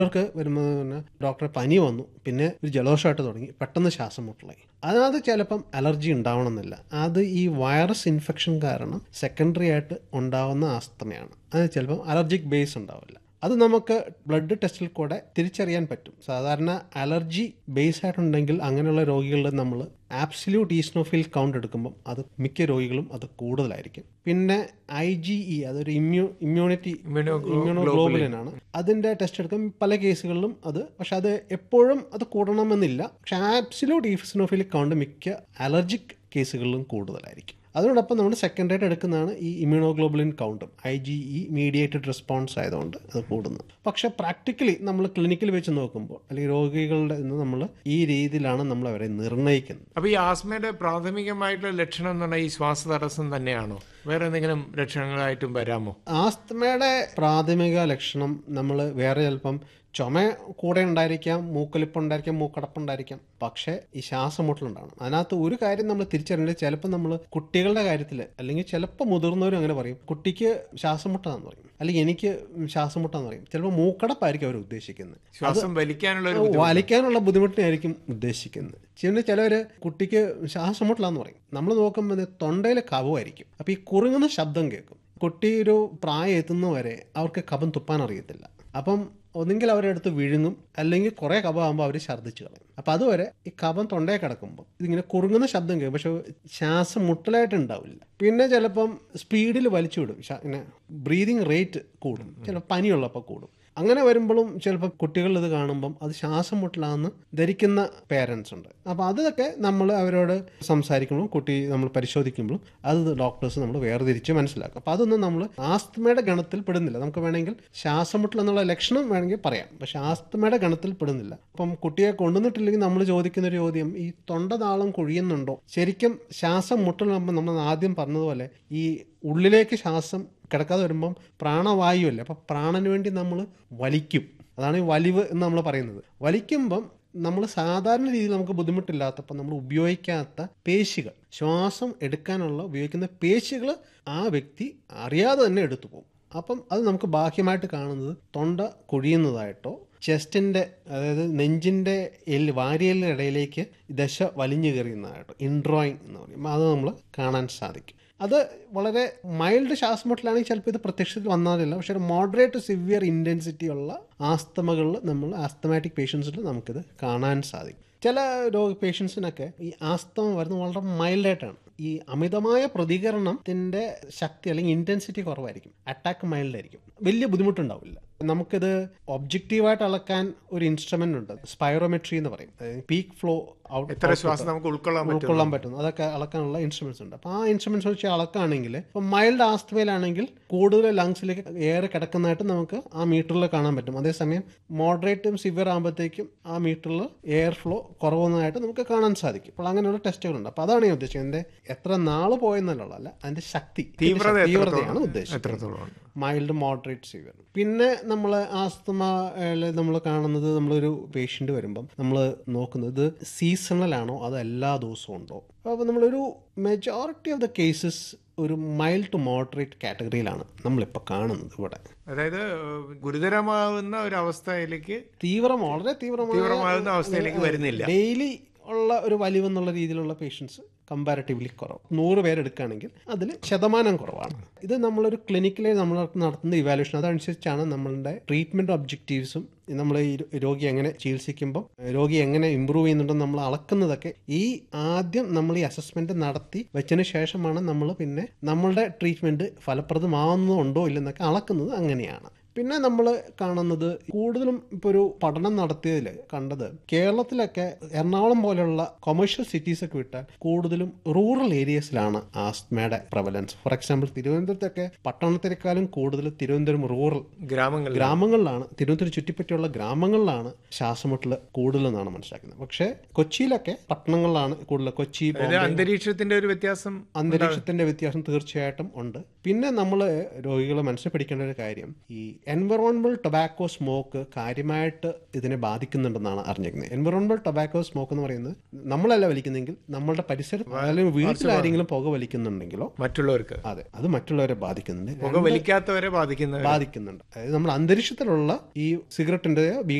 ചിലർക്ക് വരുമ്പോൾ പിന്നെ ഡോക്ടറെ പനി വന്നു പിന്നെ ഒരു ജലദോഷമായിട്ട് തുടങ്ങി പെട്ടെന്ന് ശ്വാസം മുട്ടലായി അതിനകത്ത് ചിലപ്പം അലർജി ഉണ്ടാവണമെന്നില്ല അത് ഈ വൈറസ് ഇൻഫെക്ഷൻ കാരണം സെക്കൻഡറി ആയിട്ട് ഉണ്ടാവുന്ന ആസ്തമയാണ് അത് ചിലപ്പം അലർജിക് ബേസ് ഉണ്ടാവില്ല അത് നമുക്ക് ബ്ലഡ് ടെസ്റ്റിൽ കൂടെ തിരിച്ചറിയാൻ പറ്റും സാധാരണ അലർജി ബേസ് ആയിട്ടുണ്ടെങ്കിൽ അങ്ങനെയുള്ള രോഗികളിൽ നമ്മൾ ആബ്സല്യൂട്ട് ഈസ്നോഫിൽ കൗണ്ട് എടുക്കുമ്പം അത് മിക്ക രോഗികളും അത് കൂടുതലായിരിക്കും പിന്നെ ഐ ജി ഇ അതൊരു ഇമ്മ്യൂ ഇമ്മ്യൂണിറ്റി ഇമ്മ്യൂണോഗ്ലോബുലിൻ ആണ് അതിന്റെ ടെസ്റ്റ് എടുക്കും പല കേസുകളിലും അത് പക്ഷെ അത് എപ്പോഴും അത് കൂടണമെന്നില്ല പക്ഷെ ആബ്സല്യൂട്ട് ഈസ്നോഫിൽ കൗണ്ട് മിക്ക അലർജിക് കേസുകളിലും കൂടുതലായിരിക്കും അതോടൊപ്പം നമ്മൾ സെക്കൻഡ് ആയിട്ട് എടുക്കുന്നതാണ് ഈ ഇമ്മ്യൂണോഗ്ലോബുലിൻ കൗണ്ടും I G E mediated response ആയതുകൊണ്ട് അത് കൂടുന്നു പക്ഷെ പ്രാക്ടിക്കലി നമ്മൾ ക്ലിനിക്കിൽ വെച്ച് നോക്കുമ്പോൾ അല്ലെങ്കിൽ രോഗികളുടെ ഇന്ന് നമ്മൾ ഈ രീതിയിലാണ് നമ്മൾ അവരെ നിർണ്ണയിക്കുന്നത് അപ്പൊ ഈ ആസ്മയുടെ പ്രാഥമികമായിട്ടുള്ള ലക്ഷണം എന്ന് പറഞ്ഞാൽ ഈ ശ്വാസതടസ്സം തന്നെയാണോ വേറെ എന്തെങ്കിലും ലക്ഷണങ്ങളായിട്ടും വരാമോ ആസ്തമയുടെ പ്രാഥമിക ലക്ഷണം നമ്മൾ വേറെ ചിലപ്പം ചുമ കൂടെ ഉണ്ടായിരിക്കാം മൂക്കൊലിപ്പുണ്ടായിരിക്കാം മൂക്കടപ്പുണ്ടായിരിക്കാം പക്ഷേ ഈ ശ്വാസമുട്ടലുണ്ടാവണം അതിനകത്ത് ഒരു കാര്യം നമ്മൾ തിരിച്ചറിയേണ്ടത് ചിലപ്പോൾ നമ്മൾ കുട്ടികളുടെ കാര്യത്തിൽ അല്ലെങ്കിൽ ചിലപ്പോൾ മുതിർന്നവരും അങ്ങനെ പറയും കുട്ടിക്ക് ശ്വാസമുട്ടാന്ന് പറയും അല്ലെങ്കിൽ എനിക്ക് ശ്വാസമുട്ടാന്ന് പറയും ചിലപ്പോൾ മൂക്കടപ്പായിരിക്കും അവർ ഉദ്ദേശിക്കുന്നത് ശ്വാസം വലിക്കാനുള്ള ഒരു വലിക്കാനുള്ള ബുദ്ധിമുട്ടിനായിരിക്കും ഉദ്ദേശിക്കുന്നത് ചില ചിലവർ കുട്ടിക്ക് ശ്വാസമുട്ടലാന്ന് പറയും നമ്മൾ നോക്കുമ്പോൾ തൊണ്ടയിൽ കവുമായിരിക്കും അപ്പോൾ ഈ കുറുങ്ങുന്ന ശബ്ദം കേൾക്കും കുട്ടി ഒരു പ്രായം എത്തുന്നവരെ അവർക്ക് കഫം തുപ്പാൻ അറിയത്തില്ല അപ്പം ഒന്നെങ്കിൽ അവരെടുത്ത് വിഴുങ്ങും അല്ലെങ്കിൽ കുറേ കഫമാകുമ്പോൾ അവർ ഛർദ്ദിച്ച് കളയും അപ്പം അതുവരെ ഈ കഫം തൊണ്ടയിൽ കിടക്കുമ്പോൾ ഇതിങ്ങനെ കുറുങ്ങുന്ന ശബ്ദം കേൾക്കും പക്ഷെ ശ്വാസം മുട്ടലായിട്ട് ഉണ്ടാവില്ല പിന്നെ ചിലപ്പം സ്പീഡിൽ വലിച്ചു വിടും ശ- ഇങ്ങനെ ബ്രീതിങ് റേറ്റ് കൂടും ചിലപ്പോൾ പനിയുള്ളപ്പോൾ കൂടും അങ്ങനെ വരുമ്പോഴും ചിലപ്പോൾ കുട്ടികൾ ഇത് കാണുമ്പം അത് ശ്വാസം മുട്ടലാന്ന് ധരിക്കുന്ന പേരൻസ് ഉണ്ട് അപ്പോൾ അതൊക്കെ നമ്മൾ അവരോട് സംസാരിക്കുമ്പോഴും കുട്ടി നമ്മൾ പരിശോധിക്കുമ്പോഴും അത് ഡോക്ടേഴ്സ് നമ്മൾ വേർതിരിച്ച് മനസ്സിലാക്കും അപ്പോൾ അതൊന്നും നമ്മൾ ആസ്തമയുടെ ഗണത്തിൽ പെടുന്നില്ല നമുക്ക് വേണമെങ്കിൽ ശ്വാസം മുട്ടൽ എന്നുള്ള ലക്ഷണം വേണമെങ്കിൽ പറയാം പക്ഷെ ആസ്തമയുടെ ഗണത്തിൽ പെടുന്നില്ല അപ്പം കുട്ടിയെ കൊണ്ടുവന്നിട്ടില്ലെങ്കിൽ നമ്മൾ ചോദിക്കുന്ന ഒരു ചോദ്യം ഈ തൊണ്ടതാളം കുഴിയുന്നുണ്ടോ ശരിക്കും ശ്വാസം മുട്ടലാകുമ്പോൾ നമ്മൾ ആദ്യം പറഞ്ഞതുപോലെ ഈ ഉള്ളിലേക്ക് ശ്വാസം കിടക്കാതെ വരുമ്പം പ്രാണവായു അല്ലേ അപ്പം പ്രാണന് വേണ്ടി നമ്മൾ വലിക്കും അതാണ് ഈ വലിവ് എന്ന് നമ്മൾ പറയുന്നത് വലിക്കുമ്പം നമ്മൾ സാധാരണ രീതിയിൽ നമുക്ക് ബുദ്ധിമുട്ടില്ലാത്തപ്പോൾ നമ്മൾ ഉപയോഗിക്കാത്ത പേശികൾ ശ്വാസം എടുക്കാനുള്ള ഉപയോഗിക്കുന്ന പേശികൾ ആ വ്യക്തി അറിയാതെ തന്നെ എടുത്തു പോകും അപ്പം അത് നമുക്ക് ബാഹ്യമായിട്ട് കാണുന്നത് തൊണ്ട കൊഴിയുന്നതായിട്ടോ ചെസ്റ്റിൻ്റെ അതായത് നെഞ്ചിൻ്റെ എല്ല് വാരിയലിൻ്റെ ഇടയിലേക്ക് ദശ വലിഞ്ഞു കയറിയുന്നതായിട്ടോ ഇൻഡ്രോയിങ് എന്ന് പറയും അത് നമ്മൾ കാണാൻ സാധിക്കും അത് വളരെ മൈൽഡ് ശ്വാസമുട്ടലാണെങ്കിൽ ചിലപ്പോൾ ഇത് പ്രത്യക്ഷത്തിൽ വന്നാലില്ല പക്ഷേ ഒരു മോഡറേറ്റ് സിവിയർ ഇൻറ്റൻസിറ്റി ഉള്ള ആസ്തമകളിൽ നമ്മൾ ആസ്തമാറ്റിക് പേഷ്യൻസിൽ നമുക്കിത് കാണാൻ സാധിക്കും ചില രോഗ പേഷ്യൻസിനൊക്കെ ഈ ആസ്തമ വരുന്നത് വളരെ മൈൽഡായിട്ടാണ് ഈ അമിതമായ പ്രതികരണത്തിന്റെ ശക്തി അല്ലെങ്കിൽ ഇന്റൻസിറ്റി കുറവായിരിക്കും അറ്റാക്ക് മൈൽഡ് ആയിരിക്കും വലിയ ബുദ്ധിമുട്ടുണ്ടാവില്ല നമുക്കിത് ഒബ്ജക്റ്റീവായിട്ട് അളക്കാൻ ഒരു ഇൻസ്ട്രുമെന്റ് ഉണ്ട് സ്പൈറോമെട്രി എന്ന് പറയും പീക്ക് ഫ്ലോ ഔട്ട് എത്ര ശ്വാസം നമുക്ക് ഉൾക്കൊള്ളാൻ പറ്റും ഉൾക്കൊള്ളാൻ പറ്റുന്നു അതൊക്കെ അളക്കാനുള്ള ഇൻസ്ട്രുമെന്റ്സ് ഉണ്ട് അപ്പോൾ ആ ഇൻസ്ട്രുമെന്റ്സ് വെച്ച് അളക്കുകയാണെങ്കിൽ ഇപ്പോൾ മൈൽഡ് ആസ്തമയിലാണെങ്കിൽ കൂടുതൽ ലങ്സിലേക്ക് എയർ കിടക്കുന്നതായിട്ട് നമുക്ക് ആ മീറ്ററിൽ കാണാൻ പറ്റും അതേസമയം മോഡറേറ്റും സിവിയർ ആകുമ്പോഴത്തേക്കും ആ മീറ്ററിൽ എയർ ഫ്ലോ കുറവുന്നതായിട്ട് നമുക്ക് കാണാൻ സാധിക്കും അപ്പോൾ അങ്ങനെയുള്ള ടെസ്റ്റുകളുണ്ട് അപ്പോൾ അതാണ് ഞാൻ ഉദ്ദേശിച്ചത് എൻ്റെ എത്ര നാൾ പോയെന്നുള്ളതല്ല അതിൻ്റെ ശക്തി തീവ്രത തീവ്രതയാണ് എത്രത്തോളം- ഉദ്ദേശിച്ചത് എത്രത്തോളം മൈൽഡ് മോഡറേറ്റ് സിവിയർ പിന്നെ നമ്മൾ ആസ്തമ നമ്മൾ കാണുന്നത് നമ്മളൊരു പേഷ്യൻ്റ് വരുമ്പം നമ്മൾ നോക്കുന്നത് സീസണൽ ആണോ അത് എല്ലാ ദിവസവും ഉണ്ടോ അപ്പോൾ നമ്മളൊരു മെജോറിറ്റി ഓഫ് ദ കേസസ് ഒരു മൈൽഡ് ടു മോഡറേറ്റ് കാറ്റഗറിയിലാണ് നമ്മളിപ്പോൾ കാണുന്നത് ഇവിടെ അതായത് ഏഹ്, ഗുരുതരമാവുന്ന ഒരു അവസ്ഥയിലേക്ക് തീവ്രം വളരെ തീവ്രമായ തീവ്രമാകുന്ന അവസ്ഥയിലേക്ക് വരുന്നില്ല ഡെയിലി ഉള്ള ഒരു വലിവെന്നുള്ള രീതിയിലുള്ള പേഷ്യൻസ് കമ്പാരിറ്റീവ്ലി കുറവ് നൂറ് പേരെടുക്കുകയാണെങ്കിൽ അതിൽ ശതമാനം കുറവാണ് ഇത് നമ്മളൊരു ക്ലിനിക്കിൽ നമ്മൾ നടത്തുന്ന ഇവാലുവേഷൻ അതനുസരിച്ചാണ് നമ്മളുടെ ട്രീറ്റ്മെൻറ്റ് ഒബ്ജക്റ്റീവ്സും നമ്മൾ ഈ രോഗി എങ്ങനെ ചികിത്സിക്കുമ്പോൾ രോഗി എങ്ങനെ ഇമ്പ്രൂവ് ചെയ്യുന്നുണ്ടെന്ന് നമ്മൾ അളക്കുന്നതൊക്കെ ഈ ആദ്യം നമ്മൾ ഈ അസസ്മെന്റ് നടത്തി വെച്ചതിന് ശേഷമാണ് നമ്മൾ പിന്നെ നമ്മളുടെ ട്രീറ്റ്മെന്റ് ഫലപ്രദമാവുന്നുണ്ടോ ഇല്ലെന്നൊക്കെ അളക്കുന്നത് അങ്ങനെയാണ് പിന്നെ നമ്മൾ കാണുന്നത് കൂടുതലും ഇപ്പോൾ ഒരു പഠനം നടത്തിയതിൽ കണ്ടത് കേരളത്തിലൊക്കെ എറണാകുളം പോലെയുള്ള കൊമേഴ്ഷ്യൽ സിറ്റീസ് ഒക്കെ വിട്ടാൽ കൂടുതലും റൂറൽ ഏരിയസിലാണ് ആസ്മയുടെ പ്രവലൻസ് ഫോർ എക്സാമ്പിൾ തിരുവനന്തപുരത്തൊക്കെ പട്ടണത്തിനേക്കാളും കൂടുതൽ തിരുവനന്തപുരം റൂറൽ ഗ്രാമങ്ങളിൽ ഗ്രാമങ്ങളിലാണ് തിരുവനന്തപുരം ചുറ്റിപ്പറ്റിയുള്ള ഗ്രാമങ്ങളിലാണ് ശ്വാസമുട്ടൽ കൂടുതലെന്നാണ് മനസ്സിലാക്കുന്നത് പക്ഷേ കൊച്ചിയിലൊക്കെ പട്ടണങ്ങളിലാണ് കൂടുതൽ കൊച്ചി അതായത് അന്തരീക്ഷത്തിന്റെ ഒരു വ്യത്യാസം അന്തരീക്ഷത്തിന്റെ വ്യത്യാസം തീർച്ചയായിട്ടും ഉണ്ട് പിന്നെ നമ്മൾ രോഗികൾ മനസ്സിൽ പിടിക്കേണ്ട ഒരു കാര്യം ഈ എൻവറോൺമെന്റൽ ടൊബാക്കോ സ്മോക്ക് കാര്യമായിട്ട് ഇതിനെ ബാധിക്കുന്നുണ്ടെന്നാണ് അറിഞ്ഞിരിക്കുന്നത് എൻവറോൺമെന്റൽ ടൊബാക്കോ സ്മോക്ക് എന്ന് പറയുന്നത് നമ്മളല്ല വലിക്കുന്നെങ്കിൽ നമ്മളുടെ പരിസരത്ത് അല്ലെങ്കിൽ വീട്ടിൽ ആരെങ്കിലും പുക വലിക്കുന്നുണ്ടെങ്കിലോ മറ്റുള്ളവർക്ക് അതെ അത് മറ്റുള്ളവരെ ബാധിക്കുന്നുണ്ട് പുക വലിക്കാത്തവരെ ബാധിക്കുന്ന ബാധിക്കുന്നുണ്ട് അതായത് നമ്മുടെ അന്തരീക്ഷത്തിലുള്ള ഈ സിഗരറ്റിന്റെ